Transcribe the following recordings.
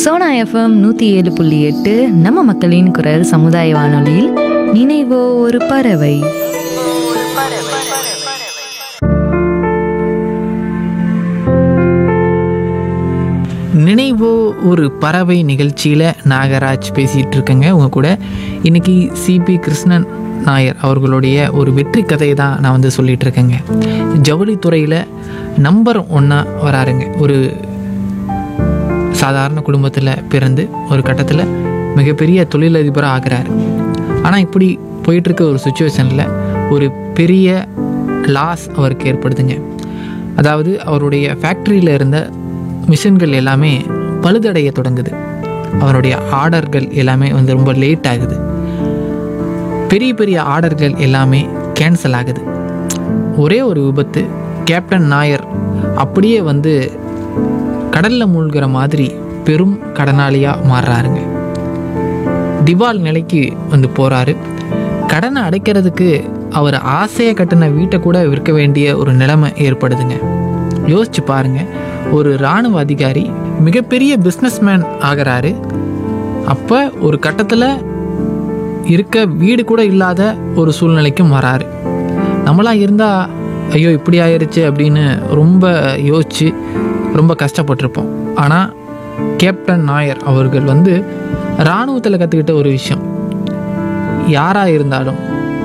Sona FM நூற்றி ஏழு புள்ளி எட்டு நம்ம மக்களின் குரல் சமுதாய வானொலியில் நினைவோ ஒரு பறவை நினைவோ ஒரு பறவை நிகழ்ச்சியில் நாகராஜ் பேசிகிட்டு இருக்கேங்க உங்கள் கூட இன்னைக்கு சிபி கிருஷ்ணன் நாயர் அவர்களுடைய ஒரு வெற்றி கதையை தான் நான் வந்து சொல்லிட்டு இருக்கேங்க ஜவுளித்துறையில் நம்பர் ஒன்றா வராருங்க ஒரு சாதாரண குடும்பத்தில் பிறந்து ஒரு கட்டத்தில் மிகப்பெரிய தொழிலதிபராக ஆகிறாரு ஆனால் இப்படி போயிட்டுருக்க ஒரு சுச்சுவேஷனில் ஒரு பெரிய லாஸ் அவருக்கு ஏற்படுதுங்க அதாவது அவருடைய ஃபேக்ட்ரியில் இருந்த மிஷின்கள் எல்லாமே பழுதடைய தொடங்குது அவருடைய ஆர்டர்கள் எல்லாமே வந்து ரொம்ப லேட் ஆகுது பெரிய பெரிய ஆர்டர்கள் எல்லாமே கேன்சல் ஆகுது ஒரே ஒரு விபத்து கேப்டன் நாயர் அப்படியே வந்து கடலில் மூழ்கிற மாதிரி பெரும் கடனாளியாக மாறுறாருங்க திவால் நிலைக்கு வந்து போகிறாரு கடனை அடைக்கிறதுக்கு அவர் ஆசையை கட்டின வீட்டை கூட விற்க வேண்டிய ஒரு நிலைமை ஏற்படுதுங்க யோசிச்சு பாருங்க ஒரு இராணுவ அதிகாரி மிகப்பெரிய பிஸ்னஸ்மேன் ஆகிறாரு அப்போ ஒரு கட்டத்தில் இருக்க வீடு கூட இல்லாத ஒரு சூழ்நிலைக்கும் வராரு நம்மளாம் இருந்தால் ஐயோ இப்படி ஆயிருச்சு அப்படின்னு ரொம்ப யோசிச்சு ரொம்ப கஷ்டப்பட்டிருப்போம் ஆனால் கேப்டன் நாயர் அவர்கள் வந்து இராணுவத்தில் கற்றுக்கிட்ட ஒரு விஷயம் யாராக இருந்தாலும்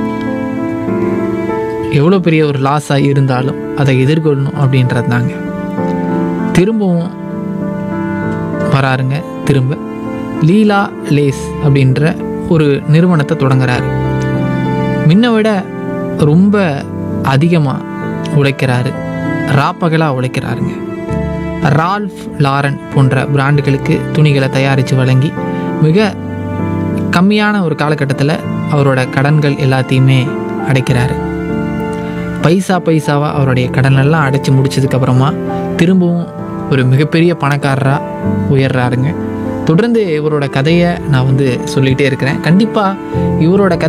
எவ்வளோ பெரிய ஒரு லாஸாக இருந்தாலும் அதை எதிர்கொள்ளணும் அப்படின்றது தாங்க திரும்பவும் வராருங்க திரும்ப லீலா லேஸ் அப்படின்ற ஒரு நிறுவனத்தை தொடங்குறாரு முன்ன விட ரொம்ப அதிகமாக உழைக்கிறாரு ராப்பகலாக உழைக்கிறாருங்க ரால்ஃப் லாரன் போன்ற பிராண்டுகளுக்கு துணிகளை தயாரித்து வழங்கி மிக கம்மியான ஒரு காலகட்டத்தில் அவரோட கடன்கள் எல்லாத்தையுமே அடைக்கிறாரு பைசா பைசாவாக அவருடைய கடனெல்லாம் அடைச்சி முடிச்சதுக்கப்புறமா திரும்பவும் ஒரு மிகப்பெரிய பணக்காரராக உயர்றாருங்க தொடர்ந்து இவரோட கதையை நான் வந்து சொல்லிகிட்டே இருக்கிறேன் கண்டிப்பாக இவரோட கதை